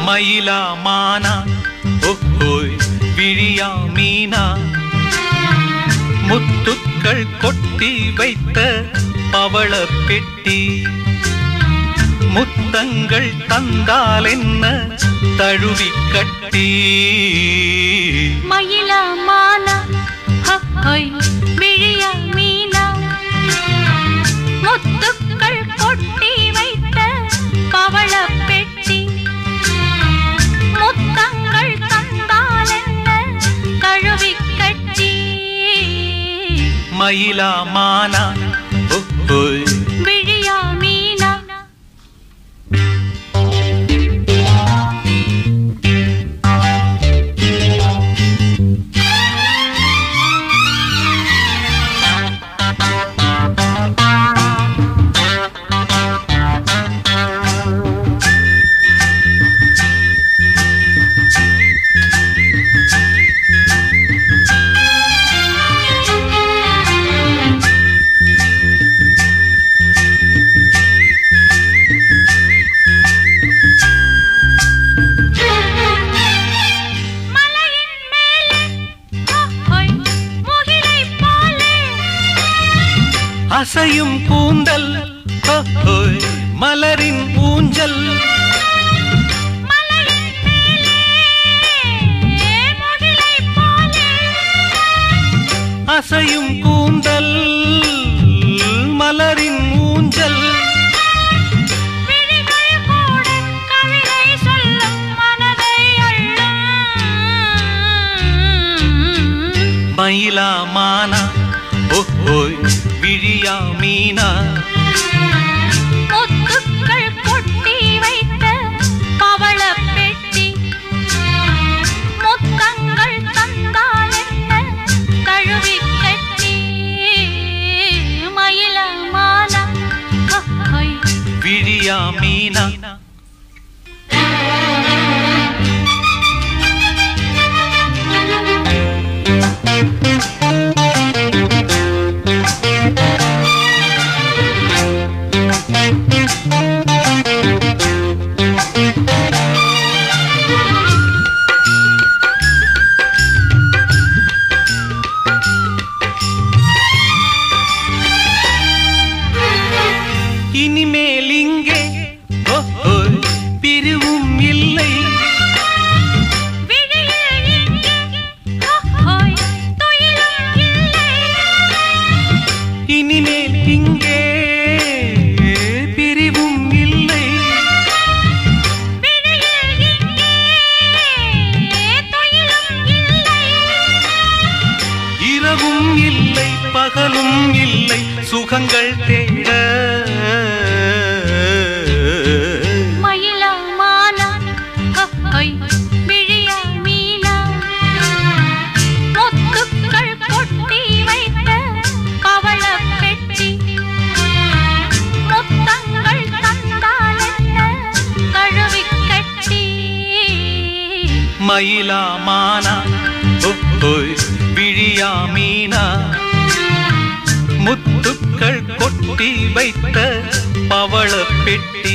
மயிலா மானா ஒஹோய் விழியா மீனா முத்துக்கள் கொட்டி வைத்த பவள பெட்டி முத்தங்கள் தந்தால் என்ன தழுவி கட்டி மயிலா மானா ஹொய் விழியா மீனா முத்துக்கள் கொட்டி வைத்த பவள பெட்டி முத்தங்கள் தந்தால் என்ன தழுவி கட்டி மயிலா மானா ஒஹோய் விழியா மீனா மலையின் மேலே ஹொய் முகிலைப் போலே அசையும் கூந்தல் ஒஹோய் மலரின் ஊஞ்சல் மலையின் மேலே முகிலைப் போலே அசையும் கூந்தல் மலரின் ஊஞ்சல் விழிகள் கூட கவிதை சொல்லும் மனதை அள்ளும் மயிலா மானா ஒஹோய் விழியா மீனா முத்துக்கள் கொட்டி வைத்த பவள பெட்டி முத்தங்கள் தந்தால் என்ன தழுவி கட்டி மயிலமான விழியா மீனா இனிமேல் இங்கே ஒஹோய் பிரிவும் இல்லை விழியில் இங்கே ஹோய் துயிலும் இல்லை இனிமேல் இங்கே பிரிவும் இல்லை விழியில் இங்கே துயிலும் இல்லை இரவும் இல்லை பகலும் இல்லை சுகங்கள் தேட மயிலா மானா ஹொய் விழியா மீனா முத்துக்கள் கொட்டி வைத்த பவள பெட்டி முத்தங்கள் தந்தால் என்ன தழுவி கட்டி மயிலா மானா ஒஹோய் விழியா மீனா முத்துக்கள் கொட்டி வைத்த பவள பெட்டி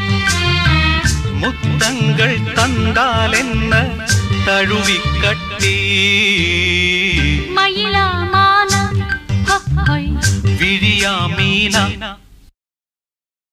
முத்தங்கள் தந்தால் என்ன தழுவி கட்டி மயிலா மானா ஹொய் விழியா மீனா